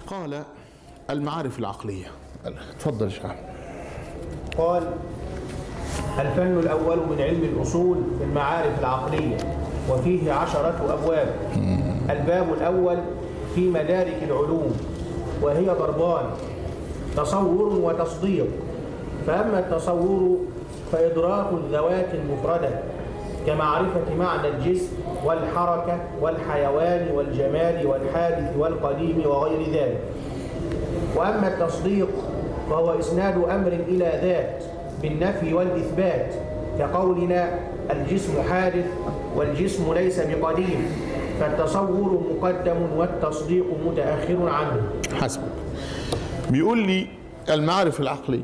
قال المعارف العقلية تفضل يا شيخ قال الفن الأول من علم الأصول في المعارف العقلية وفيه عشرة أبواب الباب الأول في مدارك العلوم وهي ضربان تصور وتصديق فأما التصور فإدراك الذوات المفردة كمعرفة معنى الجسم والحركة والحيوان والجمال والحادث والقديم وغير ذلك وأما التصديق فهو إسناد أمر إلى ذات بالنفي والإثبات كقولنا الجسم حادث والجسم ليس بقديم فالتصور مقدم والتصديق متأخر عنه حسبك بيقول لي المعارف العقلية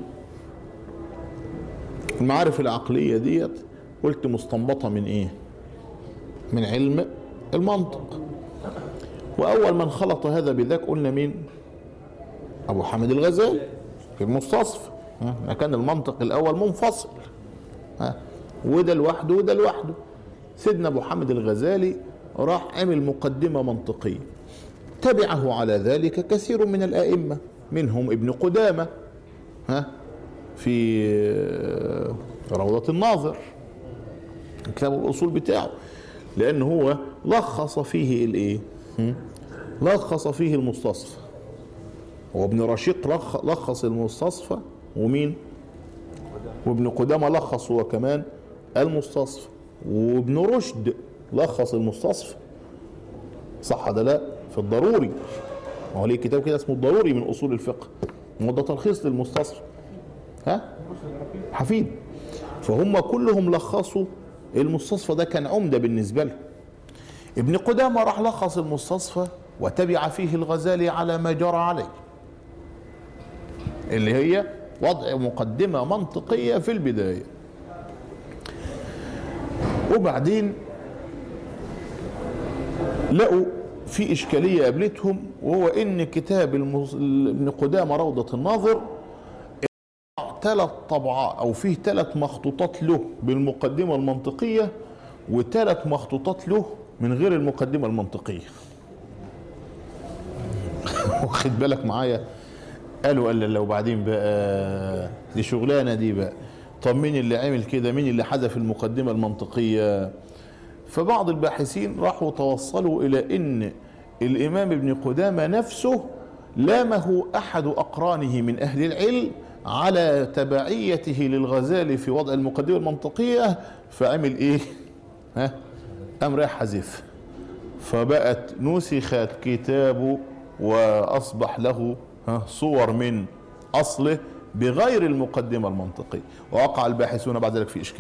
المعارف العقلية ديت قلت مستنبطة من ايه من علم المنطق واول من خلط هذا بذاك قلنا مين ابو حامد الغزالي في المستصفى ها، كان المنطق الاول منفصل ها، وده لوحده وده لوحده سيدنا ابو حامد الغزالي راح عمل مقدمه منطقيه تبعه على ذلك كثير من الائمه منهم ابن قدامه ها في آه، روضه الناظر كتاب الاصول بتاعه لان هو لخص فيه الايه هم؟ لخص فيه المستصفى وابن رشيق لخ- لخص المستصفى ومين وابن قدامة لخص هو كمان المستصفى وابن رشد لخص المستصفى صح ده لا في الضروري ما هو ليه كتاب كده اسمه الضروري من اصول الفقه ما هو ده تلخيص للمستصفى ها حفيد فهم كلهم لخصوا المستصفى ده كان عمدة بالنسبة له ابن قدامة راح لخص المستصفى وتبع فيه الغزالي على ما جرى عليه اللي هي وضع مقدمة منطقية في البداية وبعدين لقوا في إشكالية قابلتهم وهو إن كتاب المز... ابن قدامة روضة الناظر ثلاث طبعات أو فيه ثلاث مخطوطات له بالمقدمة المنطقية وثلاث مخطوطات له من غير المقدمة المنطقية واخد بالك معايا قالوا قال لو بعدين بقى دي شغلانه دي بقى طب مين اللي عمل كده مين اللي حذف المقدمه المنطقيه فبعض الباحثين راحوا توصلوا الى ان الامام ابن قدامه نفسه لامه احد اقرانه من اهل العلم على تبعيته للغزالي في وضع المقدمه المنطقيه فعمل ايه ها قام رايح حذف فبقت نسخت كتابه واصبح له ها، صور من اصله بغير المقدمه المنطقيه ووقع الباحثون بعد ذلك في اشكال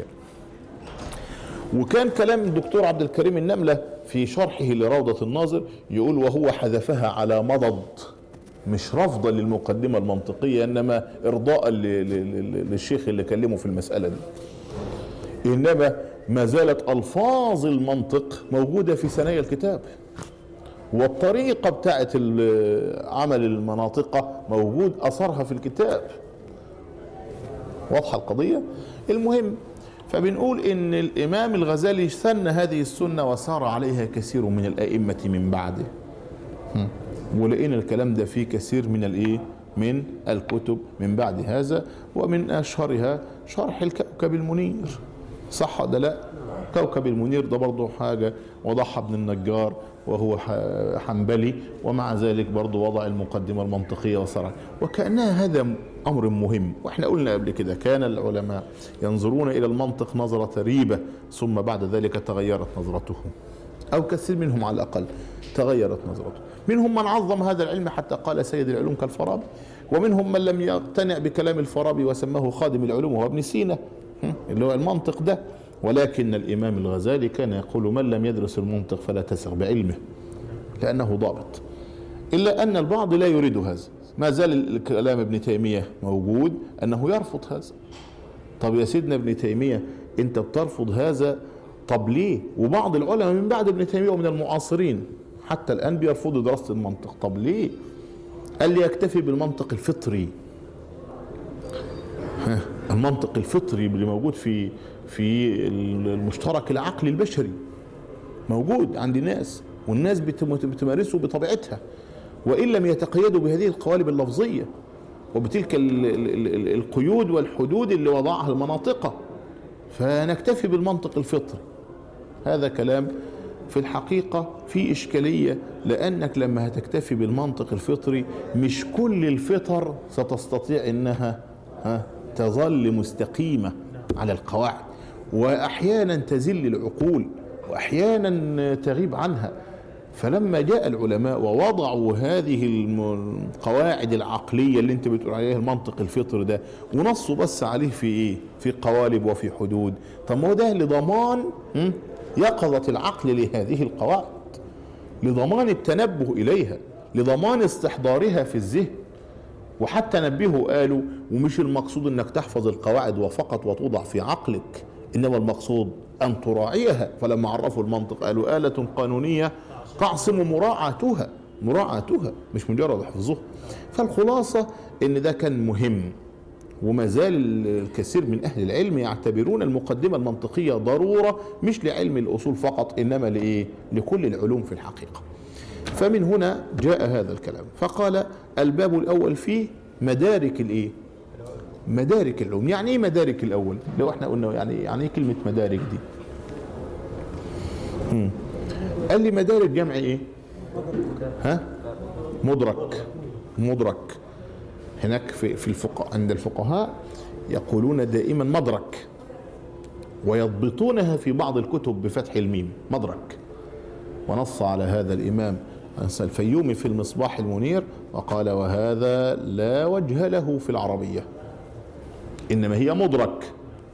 وكان كلام الدكتور عبد الكريم النمله في شرحه لروضه الناظر يقول وهو حذفها على مضض مش رفضا للمقدمه المنطقيه انما ارضاء ل- ل- ل- للشيخ اللي كلمه في المساله دي انما ما زالت الفاظ المنطق موجوده في ثنايا الكتاب والطريقه بتاعت ال- عمل المناطق موجود اثرها في الكتاب واضحه القضيه المهم فبنقول ان الامام الغزالي سن هذه السنه وسار عليها كثير من الائمه من بعده هم. ولقينا الكلام ده في كثير من الايه من الكتب من بعد هذا ومن اشهرها شرح الكوكب المنير صح ده لا كوكب المنير ده برضه حاجة وضعها ابن النجار وهو ح- حنبلي ومع ذلك برضه وضع المقدمة المنطقية وصرع وكأنها هذا أمر مهم وإحنا قلنا قبل كده كان العلماء ينظرون إلى المنطق نظرة ريبة ثم بعد ذلك تغيرت نظرتهم أو كثير منهم على الأقل تغيرت نظرته منهم من عظم هذا العلم حتى قال سيد العلوم كالفارابي ومنهم من لم يقتنع بكلام الفارابي وسماه خادم العلوم وهو ابن سينا هم، اللي هو المنطق ده ولكن الإمام الغزالي كان يقول من لم يدرس المنطق فلا تسغ بعلمه لأنه ضابط إلا أن البعض لا يريد هذا ما زال كلام ابن تيمية موجود أنه يرفض هذا طب يا سيدنا ابن تيمية أنت بترفض هذا طب ليه وبعض العلماء من بعد ابن تيمية ومن المعاصرين حتى الآن بيرفضوا دراسة المنطق طب ليه قال لي يكتفي بالمنطق الفطري ها، المنطق الفطري اللي موجود في في المشترك العقلي البشري موجود عند الناس والناس بتم- بتمارسه بطبيعتها وإن لم يتقيدوا بهذه القوالب اللفظية وبتلك ال- ال- ال- القيود والحدود اللي وضعها المناطق فنكتفي بالمنطق الفطري هذا كلام في الحقيقة في إشكالية لأنك لما هتكتفي بالمنطق الفطري مش كل الفطر ستستطيع أنها ها تظل مستقيمة على القواعد وأحيانا تزل العقول وأحيانا تغيب عنها فلما جاء العلماء ووضعوا هذه الم- القواعد العقلية اللي انت بتقول عليها المنطق الفطري ده ونصوا بس عليه في ايه في قوالب وفي حدود طب ما هو ده لضمان م? يقظة العقل لهذه القواعد لضمان التنبه إليها لضمان استحضارها في الذهن وحتى نبهوا قالوا ومش المقصود انك تحفظ القواعد وفقط وتوضع في عقلك انما المقصود ان تراعيها فلما عرفوا المنطق قالوا آلة قانونية تعصم مراعاتها مراعاتها مش مجرد حفظها فالخلاصة ان ده كان مهم وما زال الكثير من اهل العلم يعتبرون المقدمة المنطقية ضرورة مش لعلم الاصول فقط انما لايه لكل العلوم في الحقيقة فمن هنا جاء هذا الكلام فقال الباب الاول فيه مدارك الايه مدارك العلوم يعني ايه مدارك الاول لو احنا قلنا يعني يعني ايه كلمه مدارك دي مم. قال لي مدارك جمع ايه ها مدرك مدرك هناك في في الفقه عند الفقهاء يقولون دائما مدرك ويضبطونها في بعض الكتب بفتح الميم مدرك ونص على هذا الإمام الفيومي في المصباح المنير وقال وهذا لا وجه له في العربية إنما هي مدرك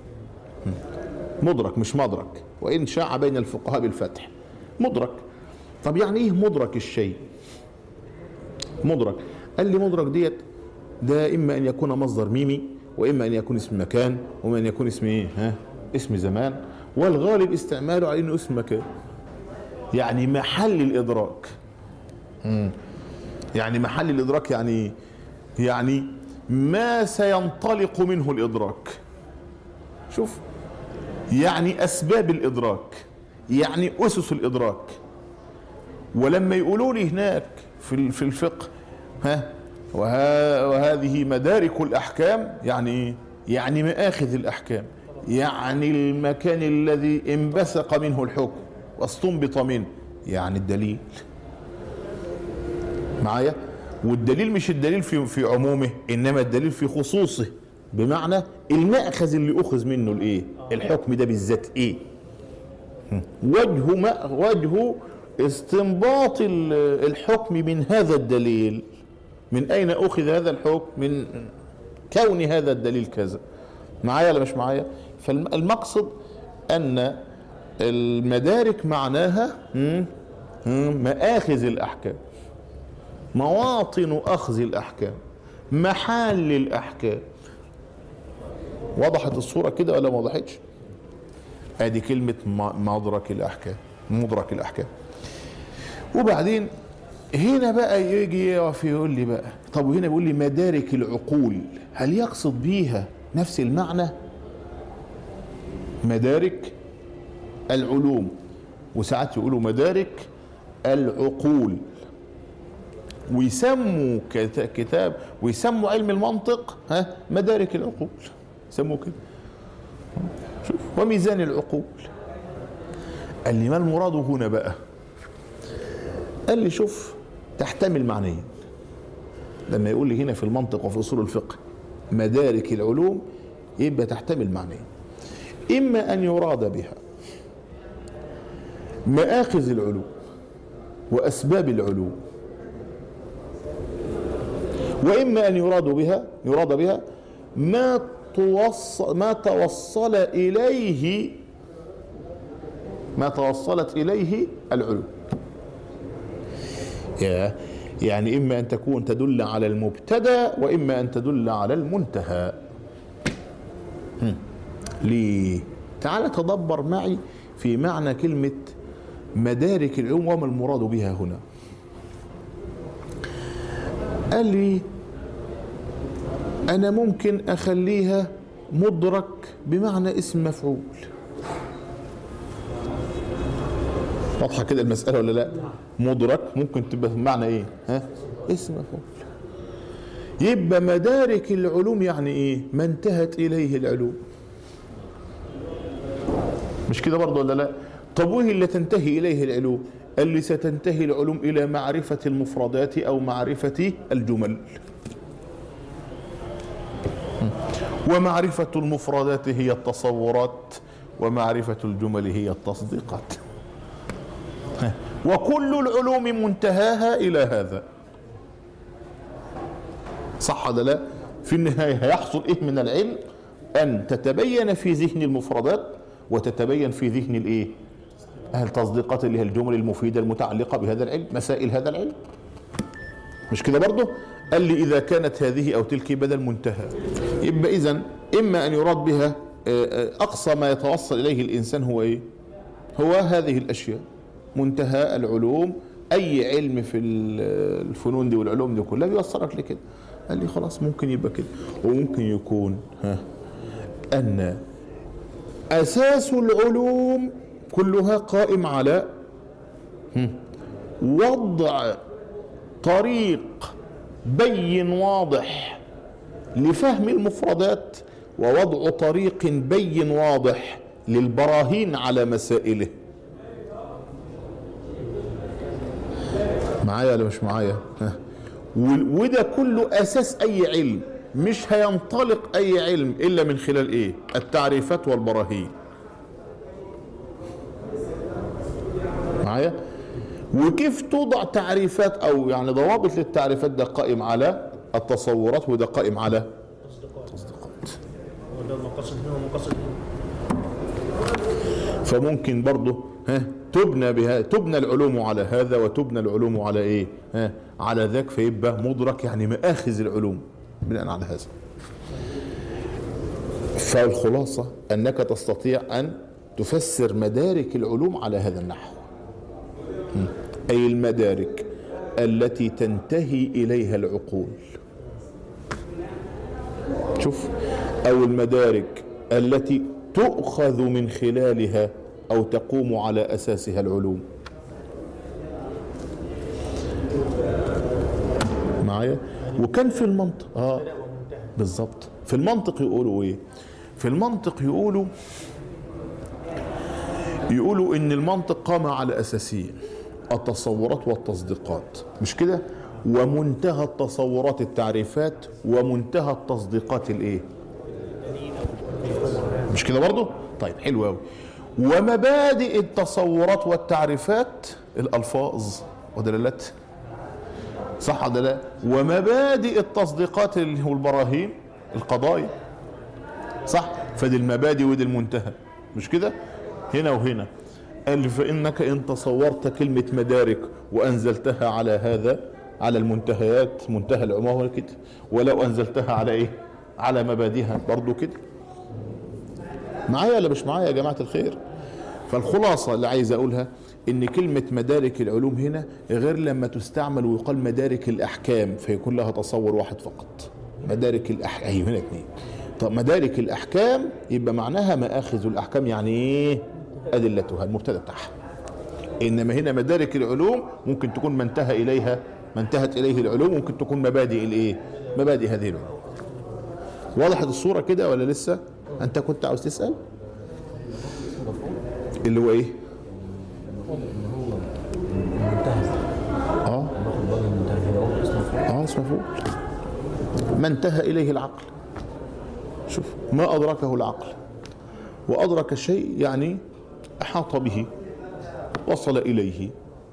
مدرك مش مدرك وإن شاع بين الفقهاء بالفتح مدرك طب يعني إيه مدرك الشيء مدرك قال لي مدرك ديت ده إما أن يكون مصدر ميمي وإما أن يكون اسم مكان وإما أن يكون اسم إيه ها اسم زمان والغالب استعماله على إنه اسم مكان يعني محل الادراك مم. يعني محل الادراك يعني يعني ما سينطلق منه الادراك شوف يعني اسباب الادراك يعني اسس الادراك ولما يقولوا لي هناك في في الفقه ها وها وهذه مدارك الاحكام يعني إيه؟ يعني مآخذ الاحكام يعني المكان الذي انبثق منه الحكم واستنبط منه يعني الدليل معايا والدليل مش الدليل في في عمومه انما الدليل في خصوصه بمعنى المأخذ اللي اخذ منه الايه الحكم ده بالذات ايه وجه ما وجه استنباط ال- الحكم من هذا الدليل من اين اخذ هذا الحكم من كون هذا الدليل كذا معايا ولا مش معايا فالمقصد ان المدارك معناها مم، مم، مآخذ الأحكام مواطن أخذ الأحكام محل الأحكام وضحت الصورة كده ولا ما وضحتش ادي كلمة م- مدرك الأحكام مدرك الأحكام وبعدين هنا بقى يجي يقف يقول لي بقى طب وهنا بيقول لي مدارك العقول هل يقصد بيها نفس المعنى مدارك العلوم وساعات يقولوا مدارك العقول ويسموا كت- كتاب ويسموا علم المنطق ها مدارك العقول يسموه كده شوف وميزان العقول قال لي ما المراد هنا بقى قال لي شوف تحتمل معنيين لما يقول لي هنا في المنطق وفي اصول الفقه مدارك العلوم يبقى تحتمل معنيين اما ان يراد بها مآخذ العلوم وأسباب العلوم وإما أن يراد بها يراد بها ما توصل ما توصل إليه ما توصلت إليه العلوم يا يعني إما أن تكون تدل على المبتدأ وإما أن تدل على المنتهى هم. ليه تعال تدبر معي في معنى كلمة مدارك العلوم وما المراد بها هنا قال لي أنا ممكن أخليها مدرك بمعنى اسم مفعول واضحة كده المسألة ولا لا مدرك ممكن تبقى بمعنى ايه ها اسم مفعول يبقى مدارك العلوم يعني ايه ما انتهت اليه العلوم مش كده برضه ولا لا طب وايه اللي تنتهي اليه العلوم اللي ستنتهي العلوم الى معرفه المفردات او معرفه الجمل ومعرفه المفردات هي التصورات ومعرفه الجمل هي التصديقات وكل العلوم منتهاها الى هذا صح ولا لا في النهايه هيحصل ايه من العلم ان تتبين في ذهن المفردات وتتبين في ذهن الايه التصديقات اللي هي الجمل المفيده المتعلقه بهذا العلم مسائل هذا العلم مش كده برضه قال لي اذا كانت هذه او تلك بدل منتهى يبقى اذا اما ان يراد بها آه، آه، اقصى ما يتوصل اليه الانسان هو ايه هو هذه الاشياء منتهى العلوم اي علم في ال- الفنون دي والعلوم دي كلها بيوصلك لكده قال لي خلاص ممكن يبقى كده وممكن يكون ها ان اساس العلوم كلها قائم على هم، وضع طريق بين واضح لفهم المفردات ووضع طريق بين واضح للبراهين على مسائله معايا ولا مش معايا ها. و- وده كله اساس اي علم مش هينطلق اي علم الا من خلال ايه التعريفات والبراهين معايا وكيف توضع تعريفات او يعني ضوابط للتعريفات ده قائم على التصورات وده قائم على تصديقات وده مقاصد هنا ومقاصد هنا فممكن برضه ها تبنى بها تبنى العلوم على هذا وتبنى العلوم على ايه؟ ها على ذاك فيبقى مدرك يعني مآخذ العلوم بناء على هذا. فالخلاصة أنك تستطيع أن تفسر مدارك العلوم على هذا النحو. م. أي المدارك التي تنتهي إليها العقول. شوف أو المدارك التي تؤخذ من خلالها أو تقوم على أساسها العلوم معايا وكان في المنطق اه بالظبط في المنطق يقولوا ايه في المنطق يقولوا يقولوا ان المنطق قام على اساسين التصورات والتصديقات مش كده ومنتهى التصورات التعريفات ومنتهى التصديقات الايه مش كده برضه طيب حلو قوي ومبادئ التصورات والتعريفات الالفاظ ودلالات صح ولا لا ومبادئ التصديقات اللي هو البراهين القضايا صح فدي المبادئ ودي المنتهى مش كده هنا وهنا قال لي فانك ان تصورت كلمه مدارك وانزلتها على هذا على المنتهيات منتهى العموم كده ولو انزلتها على ايه على مبادئها برضو كده معايا ولا مش معايا يا جماعه الخير فالخلاصه اللي عايز اقولها ان كلمه مدارك العلوم هنا غير لما تستعمل ويقال مدارك الاحكام فيكون لها تصور واحد فقط مدارك الاحكام ايوه هنا اثنين طب مدارك الاحكام يبقى معناها ماخذ الاحكام يعني ايه ادلتها المبتدا بتاعها انما هنا مدارك العلوم ممكن تكون ما انتهى اليها ما انتهت اليه العلوم ممكن تكون مبادئ الايه مبادئ هذه العلوم وضحت الصوره كده ولا لسه انت كنت عاوز تسال اللي هو ايه اه اه اسمه فوق ما انتهى اليه العقل شوف ما ادركه العقل وادرك الشيء يعني احاط به وصل اليه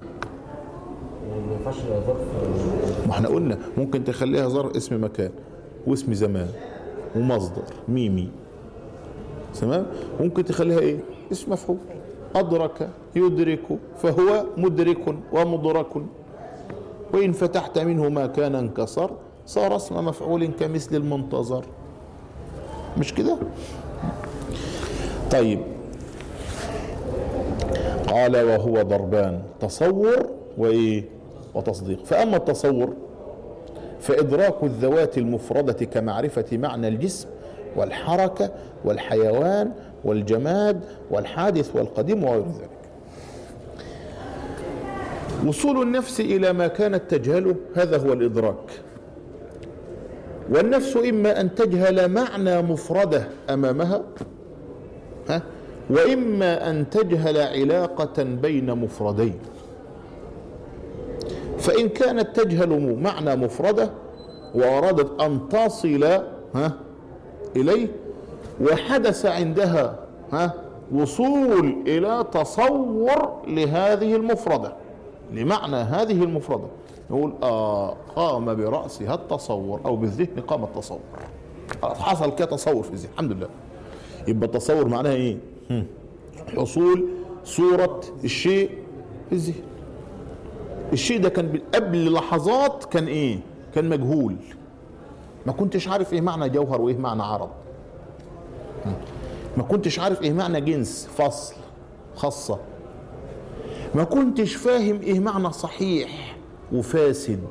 ما ينفعش ظرف ما احنا قلنا ممكن تخليها ظرف اسم مكان واسم زمان ومصدر ميمي تمام ممكن تخليها ايه اسم مفعول ادرك يدرك فهو مدرك ومدرك وان فتحت منه ما كان انكسر صار اسم مفعول كمثل المنتظر مش كده طيب قال وهو ضربان تصور وايه وتصديق فاما التصور فادراك الذوات المفرده كمعرفه معنى الجسم والحركه والحيوان والجماد والحادث والقديم وغير ذلك وصول النفس الى ما كانت تجهله هذا هو الادراك والنفس اما ان تجهل معنى مفرده امامها ها واما ان تجهل علاقه بين مفردين فان كانت تجهل معنى مفرده وارادت ان تصل ها اليه وحدث عندها ها وصول الى تصور لهذه المفرده لمعنى هذه المفرده نقول آه قام براسها التصور او بالذهن قام التصور خلاص حصل كده تصور في الذهن الحمد لله يبقى التصور معناها ايه هم. حصول صوره الشيء في الذهن الشيء ده كان قبل لحظات كان ايه كان مجهول ما كنتش عارف ايه معنى جوهر وايه معنى عرض ما كنتش عارف ايه معنى جنس فصل خاصة ما كنتش فاهم ايه معنى صحيح وفاسد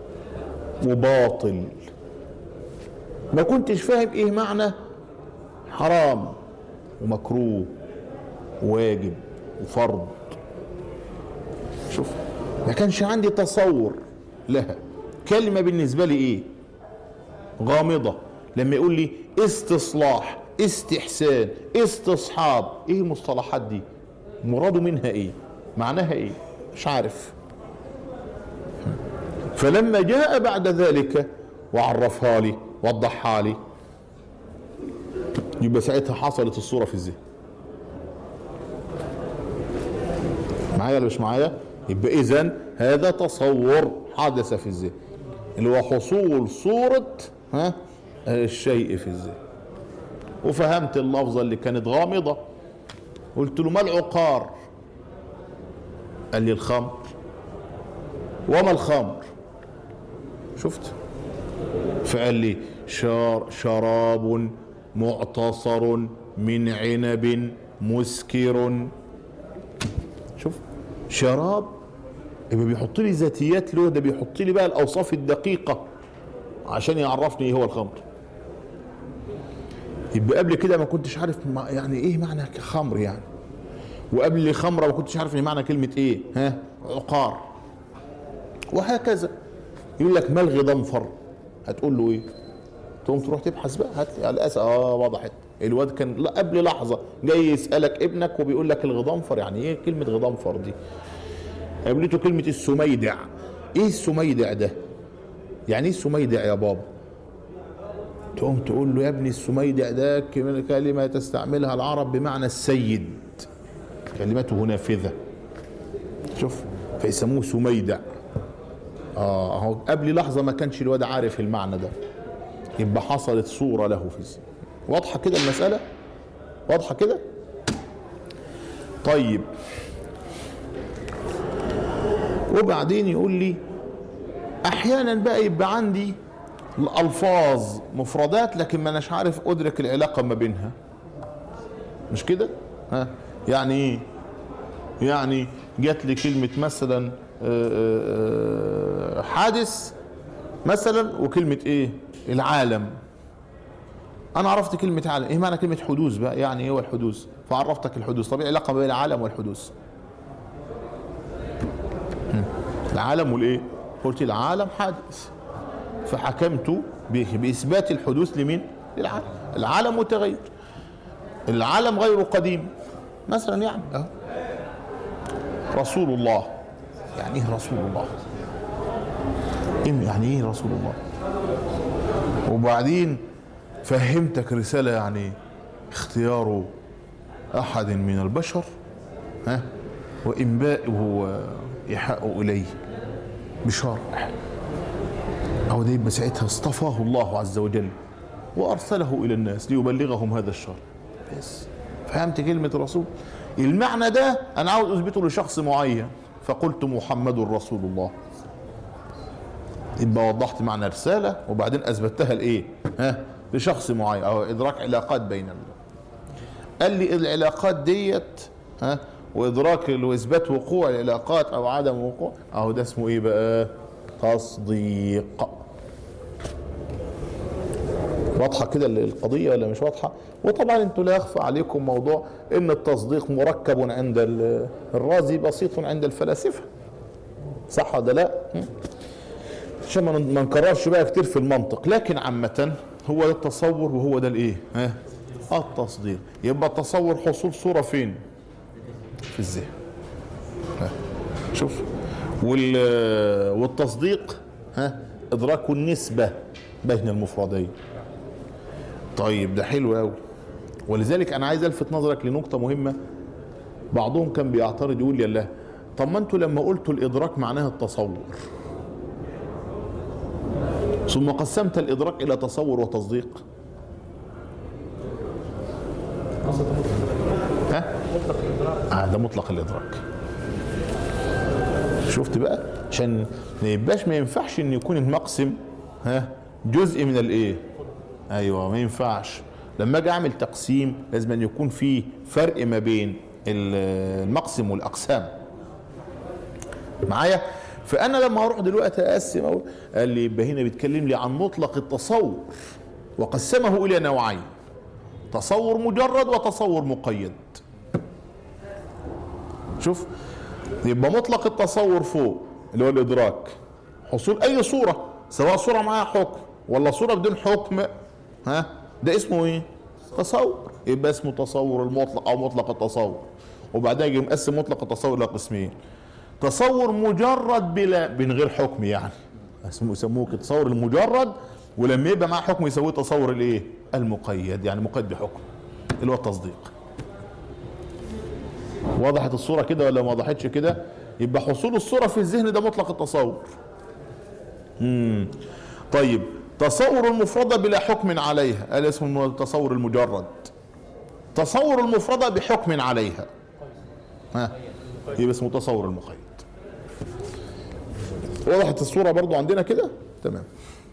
وباطل ما كنتش فاهم ايه معنى حرام ومكروه وواجب وفرض شوف ما كانش عندي تصور لها كلمة بالنسبة لي ايه غامضة لما يقول لي استصلاح استحسان استصحاب ايه المصطلحات دي مراده منها ايه معناها ايه مش عارف فلما جاء بعد ذلك وعرفها لي وضحها لي يبقى ساعتها حصلت الصورة في الذهن معايا ولا مش معايا يبقى اذا هذا تصور حدث في الذهن اللي هو حصول صورة ها الشيء في الذهن وفهمت اللفظة اللي كانت غامضة قلت له ما العقار قال لي الخمر وما الخمر شفت فقال لي شار شراب معتصر من عنب مسكر شوف شراب يبقى بيحط لي ذاتيات له ده بيحط لي بقى الاوصاف الدقيقه عشان يعرفني ايه هو الخمر يبقى قبل كده ما كنتش عارف ما يعني ايه معنى خمر يعني وقبل خمره ما كنتش عارف ايه معنى كلمه ايه ها عقار وهكذا يقول لك ما الغضنفر هتقول له ايه تقوم تروح تبحث بقى هات لي على الاساس اه وضحت الواد كان لا قبل لحظه جاي يسالك ابنك وبيقول لك الغضنفر يعني ايه كلمه غضنفر دي قابلته كلمه السميدع ايه السميدع ده يعني ايه السميدع يا بابا تقوم تقول له يا ابني السميدع ده كلمه تستعملها العرب بمعنى السيد كلمته نافذه شوف فيسموه سميدع اه اهو قبل لحظه ما كانش الواد عارف المعنى ده يبقى حصلت صوره له في الذهن واضحه كده المساله واضحه كده طيب وبعدين يقول لي احيانا بقى يبقى عندي الالفاظ مفردات لكن ما اناش عارف ادرك العلاقه ما بينها مش كده ها يعني ايه يعني جات لي كلمه مثلا آه، آه، حادث مثلا وكلمه ايه العالم انا عرفت كلمه عالم ايه معنى كلمه حدوث بقى يعني ايه هو الحدوث فعرفتك الحدوث طب ايه العلاقه بين العالم والحدوث هم. العالم والايه قلت العالم حادث فحكمت ب- باثبات الحدوث لمين للعالم العالم متغير العالم غير قديم مثلا يعني أهو. رسول الله يعني ايه رسول الله إيه يعني ايه رسول الله وبعدين فهمتك رسالة يعني اختيار أحد من البشر ها وإنباؤه وإيحاءه إليه بشرع أو ده يبقى ساعتها اصطفاه الله عز وجل وأرسله إلى الناس ليبلغهم هذا الشرع بس فهمت كلمة رسول المعنى ده أنا عاوز أثبته لشخص معين فقلت محمد رسول الله يبقى وضحت معنى رسالة وبعدين أثبتها لإيه؟ ها؟ لشخص معين أو إدراك علاقات بين ال- قال لي العلاقات ديت ها وإدراك وإثبات وقوع العلاقات أو عدم وقوع أهو ده اسمه إيه بقى؟ تصديق واضحة كده القضية ولا مش واضحة؟ وطبعا انتوا لا يخفى عليكم موضوع ان التصديق مركب عند ال- الرازي بسيط عند الفلاسفة صح ولا لا م? عشان ما ن- ما نكررش بقى كتير في المنطق لكن عامة هو ده التصور وهو ده الايه ها التصديق يبقى التصور حصول صورة فين في الذهن ها. شوف وال والتصديق ها ادراك النسبة بين المفردين طيب ده حلو قوي ولذلك انا عايز الفت نظرك لنقطة مهمة بعضهم كان بيعترض يقول لي الله طب ما انتوا لما قلتوا الادراك معناها التصور ثم قسمت الادراك الى تصور وتصديق ها مطلق الادراك آه ده مطلق الادراك شفت بقى عشان ما يبقاش ما ينفعش ان يكون المقسم ها جزء من الايه ايوه ما ينفعش لما اجي اعمل تقسيم لازم أن يكون في فرق ما بين ال- المقسم والاقسام معايا فانا لما اروح دلوقتي اقسم أقول قال لي يبقى هنا بيتكلم لي عن مطلق التصور وقسمه الى نوعين تصور مجرد وتصور مقيد شوف يبقى مطلق التصور فوق اللي هو الادراك حصول اي صوره سواء صوره معاها حكم ولا صوره بدون حكم ها ده اسمه ايه تصور يبقى اسمه تصور المطلق او مطلق التصور وبعدين يجي مقسم مطلق التصور الى قسمين تصور مجرد بلا من غير حكم يعني اسمه يسموه كده تصور المجرد ولما يبقى معاه حكم يسويه تصور الايه المقيد يعني مقيد بحكم اللي هو التصديق وضحت الصورة كده ولا ما وضحتش كده يبقى حصول الصورة في الذهن ده مطلق التصور مم. طيب تصور المفردة بلا حكم عليها قال اسمه التصور المجرد تصور المفردة بحكم عليها ها يبقى اسمه تصور المقيد وضحت الصورة برضو عندنا كده تمام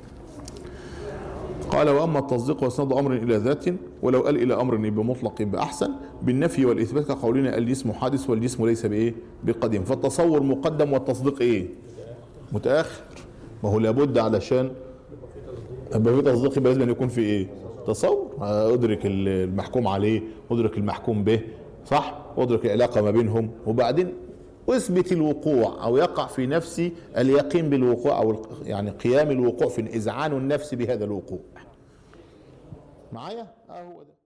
قال واما التصديق واسناد امر الى ذات ولو قال الى امر يبقى مطلق يبقى احسن بالنفي والاثبات كقولنا الجسم حادث والجسم ليس بايه بقديم فالتصور مقدم والتصديق ايه متاخر ما هو لابد علشان يبقى في تصديق يبقى لازم أن يكون في ايه تصور ادرك المحكوم عليه ادرك المحكوم به صح ادرك العلاقه ما بينهم وبعدين اثبت الوقوع او يقع في نفسي اليقين بالوقوع او يعني قيام الوقوع في اذعان النفس بهذا الوقوع معايا اه هو ده